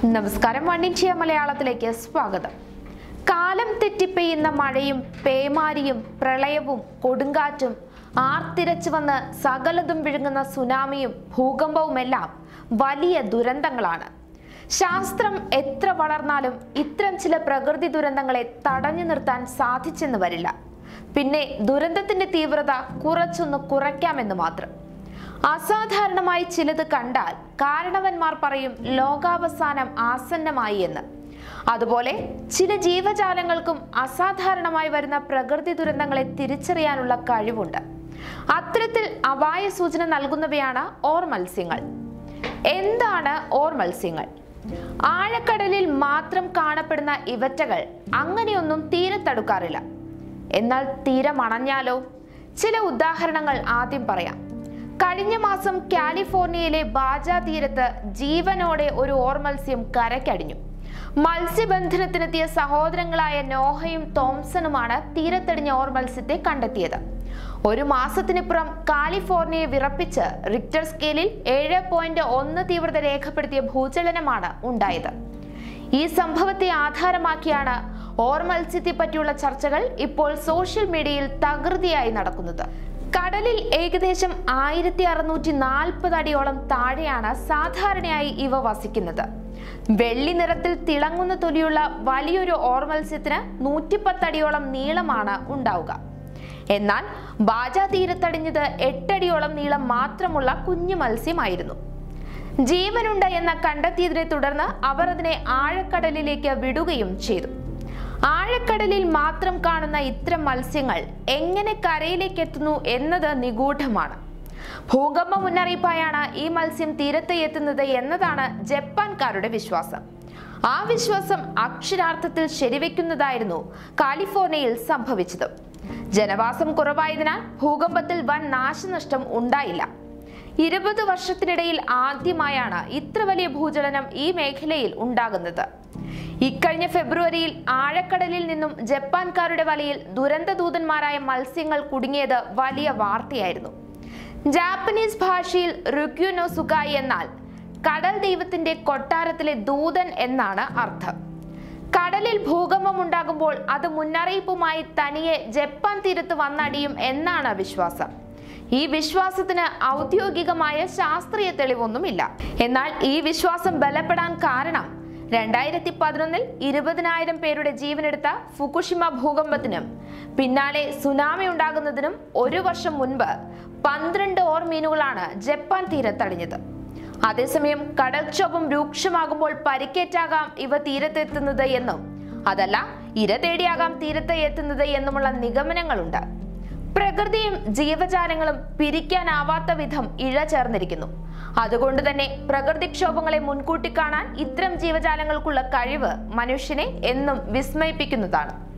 നമസ്കാരം വണ്ണിച്ചിയ മലയാളത്തിലേക്ക് സ്വാഗതം കാലം തെറ്റി പെയ്യുന്ന മഴയും പേമാരിയും പ്രളയവും കൊടുങ്കാറ്റും ആർത്തിരച്ചു വന്ന് സകലതും വിഴുങ്ങുന്ന സുനാമിയും ഭൂകമ്പവുമെല്ലാം വലിയ ദുരന്തങ്ങളാണ് ശാസ്ത്രം എത്ര വളർന്നാലും ഇത്തരം ചില പ്രകൃതി ദുരന്തങ്ങളെ തടഞ്ഞു നിർത്താൻ സാധിച്ചെന്ന് വരില്ല പിന്നെ ദുരന്തത്തിന്റെ തീവ്രത കുറച്ചൊന്ന് കുറയ്ക്കാമെന്ന് മാത്രം അസാധാരണമായി ചിലത് കണ്ടാൽ കാരണവന്മാർ പറയും ലോകാവസാനം ആസന്നമായി എന്ന് അതുപോലെ ചില ജീവജാലങ്ങൾക്കും അസാധാരണമായി വരുന്ന പ്രകൃതി ദുരന്തങ്ങളെ തിരിച്ചറിയാനുള്ള കഴിവുണ്ട് അത്തരത്തിൽ അപായ സൂചന നൽകുന്നവയാണ് ഓർ മത്സ്യങ്ങൾ എന്താണ് ഓർ മത്സ്യങ്ങൾ ആഴക്കടലിൽ മാത്രം കാണപ്പെടുന്ന ഇവറ്റകൾ അങ്ങനെയൊന്നും തീരത്തടുക്കാറില്ല എന്നാൽ തീരമണഞ്ഞാലോ ചില ഉദാഹരണങ്ങൾ ആദ്യം പറയാം കഴിഞ്ഞ മാസം കാലിഫോർണിയയിലെ ബാജ തീരത്ത് ജീവനോടെ ഒരു ഓർമത്സ്യം കരക്കടിഞ്ഞു മത്സ്യബന്ധനത്തിനെത്തിയ സഹോദരങ്ങളായ നോഹയും തോംസണുമാണ് തീരത്തടിഞ്ഞ ഓർമത്സ്യത്തെ കണ്ടെത്തിയത് ഒരു മാസത്തിനിപ്പുറം കാലിഫോർണിയയെ വിറപ്പിച്ച് റിക്ടർ സ്കെയിലിൽ ഏഴ് പോയിന്റ് ഒന്ന് തീവ്രത രേഖപ്പെടുത്തിയ ഭൂചലനമാണ് ഉണ്ടായത് ഈ സംഭവത്തെ ആധാരമാക്കിയാണ് ഓർ മത്സ്യത്തെ പറ്റിയുള്ള ചർച്ചകൾ ഇപ്പോൾ സോഷ്യൽ മീഡിയയിൽ തകൃതിയായി നടക്കുന്നത് കടലിൽ ഏകദേശം ആയിരത്തി അറുന്നൂറ്റി നാൽപ്പത് അടിയോളം താഴെയാണ് സാധാരണയായി ഇവ വസിക്കുന്നത് വെള്ളി നിറത്തിൽ തിളങ്ങുന്ന തൊലിയുള്ള വലിയൊരു ഓർ മത്സ്യത്തിന് നൂറ്റിപ്പത്ത് അടിയോളം നീളമാണ് ഉണ്ടാവുക എന്നാൽ ബാജ തീരത്തടിഞ്ഞത് എട്ടടിയോളം നീളം മാത്രമുള്ള കുഞ്ഞു മത്സ്യമായിരുന്നു ജീവനുണ്ട് എന്ന കണ്ടെത്തിയതിനെ തുടർന്ന് അവർ അതിനെ ആഴക്കടലിലേക്ക് വിടുകയും ചെയ്തു ആഴക്കടലിൽ മാത്രം കാണുന്ന ഇത്തരം മത്സ്യങ്ങൾ എങ്ങനെ കരയിലേക്ക് എത്തുന്നു എന്നത് നിഗൂഢമാണ് ഭൂകമ്പ മുന്നറിയിപ്പായാണ് ഈ മത്സ്യം തീരത്ത് എത്തുന്നത് എന്നതാണ് ജപ്പാൻകാരുടെ വിശ്വാസം ആ വിശ്വാസം അക്ഷരാർത്ഥത്തിൽ ശരിവെക്കുന്നതായിരുന്നു കാലിഫോർണിയയിൽ സംഭവിച്ചത് ജനവാസം കുറവായതിനാൽ ഭൂകമ്പത്തിൽ വൻ നാശനഷ്ടം ഉണ്ടായില്ല ഇരുപത് വർഷത്തിനിടയിൽ ആദ്യമായാണ് ഇത്ര വലിയ ഭൂചലനം ഈ മേഖലയിൽ ഉണ്ടാകുന്നത് ഇക്കഴിഞ്ഞ ഫെബ്രുവരിയിൽ ആഴക്കടലിൽ നിന്നും ജപ്പാൻകാരുടെ വലയിൽ ദുരന്തദൂതന്മാരായ മത്സ്യങ്ങൾ കുടുങ്ങിയത് വലിയ വാർത്തയായിരുന്നു ജാപ്പനീസ് ഭാഷയിൽ റുക്യുനോ സുകായി എന്നാൽ കടൽ ദൈവത്തിന്റെ കൊട്ടാരത്തിലെ ദൂതൻ എന്നാണ് അർത്ഥം കടലിൽ ഭൂകമ്പം ഉണ്ടാകുമ്പോൾ അത് മുന്നറിയിപ്പുമായി തനിയെ ജപ്പാൻ തീരത്ത് വന്നടിയും എന്നാണ് വിശ്വാസം ഈ വിശ്വാസത്തിന് ഔദ്യോഗികമായ ശാസ്ത്രീയ തെളിവൊന്നുമില്ല എന്നാൽ ഈ വിശ്വാസം ബലപ്പെടാൻ കാരണം രണ്ടായിരത്തി പതിനൊന്നിൽ ഇരുപതിനായിരം പേരുടെ ജീവനെടുത്ത ഫുകുഷിമ ഭൂകമ്പത്തിനും പിന്നാലെ സുനാമി ഉണ്ടാകുന്നതിനും ഒരു വർഷം മുൻപ് പന്ത്രണ്ട് ഓർ മീനുകളാണ് ജപ്പാൻ തീരത്തടിഞ്ഞത് അതേസമയം കടൽക്ഷോഭം രൂക്ഷമാകുമ്പോൾ പരിക്കേറ്റാകാം ഇവ തീരത്തെത്തുന്നത് എന്നും അതല്ല ഇര തേടിയാകാം തീരത്ത് എത്തുന്നത് എന്നുമുള്ള നിഗമനങ്ങളുണ്ട് പ്രകൃതിയും ജീവജാലങ്ങളും പിരിക്കാനാവാത്ത വിധം ഇഴ ചേർന്നിരിക്കുന്നു അതുകൊണ്ട് തന്നെ പ്രകൃതിക്ഷോഭങ്ങളെ മുൻകൂട്ടി കാണാൻ ഇത്തരം ജീവജാലങ്ങൾക്കുള്ള കഴിവ് മനുഷ്യനെ എന്നും വിസ്മയിപ്പിക്കുന്നതാണ്